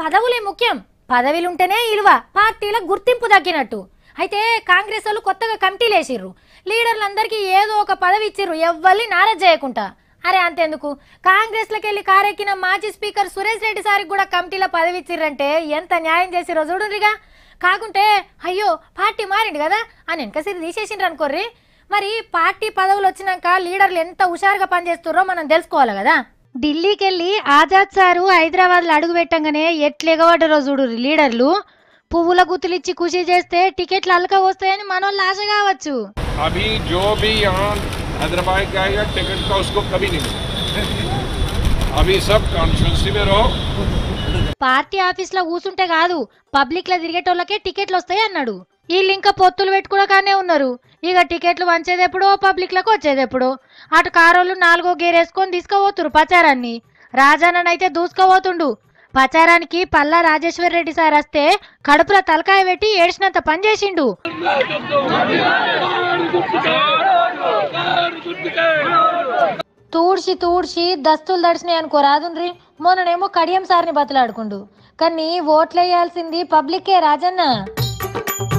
పదవులే ముఖ్యం పదవిలుంటేనే ఇలువ పార్టీల గుర్తింపు దక్కినట్టు అయితే కాంగ్రెస్ వాళ్ళు కొత్తగా కమిటీలు వేసిర్రు లీడర్లందరికీ ఏదో ఒక పదవి ఇచ్చిర్రు ఎవ్వరిని నారాజ్ చేయకుండా అరే అంతెందుకు కాంగ్రెస్లోకి వెళ్ళి కారెక్కిన మాజీ స్పీకర్ సురేష్ రెడ్డి సార్కి కూడా కమిటీలో పదవి ఇచ్చిర్రంటే ఎంత న్యాయం చేసిరో చూడురిగా కాకుంటే అయ్యో పార్టీ మారిండు కదా అని వెనకసిరి తీసేసిండ్రు అనుకోర్రి మరి పార్టీ పదవులు వచ్చినాక లీడర్లు ఎంత హుషారుగా పనిచేస్తున్నారో మనం తెలుసుకోవాలి కదా ఢిల్లీకి వెళ్ళి ఆజాద్ సారు హైదరాబాద్లో అడుగు పెట్టంగానే ఎట్లెగబడ్డరో చూడు లీడర్లు పువ్వుల గుత్తులిచ్చి ఖుషి చేస్తే టికెట్లు అలక వస్తాయని మనోళ్ళు ఆశ కావచ్చు अभी जो भी यहाँ हैदराबाद का आएगा टिकट का उसको कभी नहीं मिलेगा अभी सब कॉन्स्टिट्यूंसी में रहो పార్టీ ఆఫీస్లో కూర్చుంటే కాదు పబ్లిక్లో తిరిగేటోళ్ళకే టికెట్లు వస్తాయి అన్నాడు వీళ్ళు ఇంకా పొత్తులు పెట్టుకునే కానే ఉన్నారు ఇక టికెట్లు వంచేది ఎప్పుడో పబ్లిక్లకు వచ్చేది ఎప్పుడో అటు కారోళ్ళు నాలుగో గేరేసుకొని తీసుకుపోతురు ప్రచారాన్ని రాజానైతే దూసుకుపోతుండు ప్రచారానికి పల్లా రాజేశ్వర్ రెడ్డి సార్ వస్తే కడుపులో తలకాయ పెట్టి ఏడ్చినంత పని చేసిండు తూడ్చి తూడ్చి దస్తులు దడిచినాయి అనుకో రాదుండ్రి మొన్ననేమో కడియం సార్ని బతలాడుకుండు కానీ ఓట్లేయాల్సింది పబ్లిక్కే రాజన్న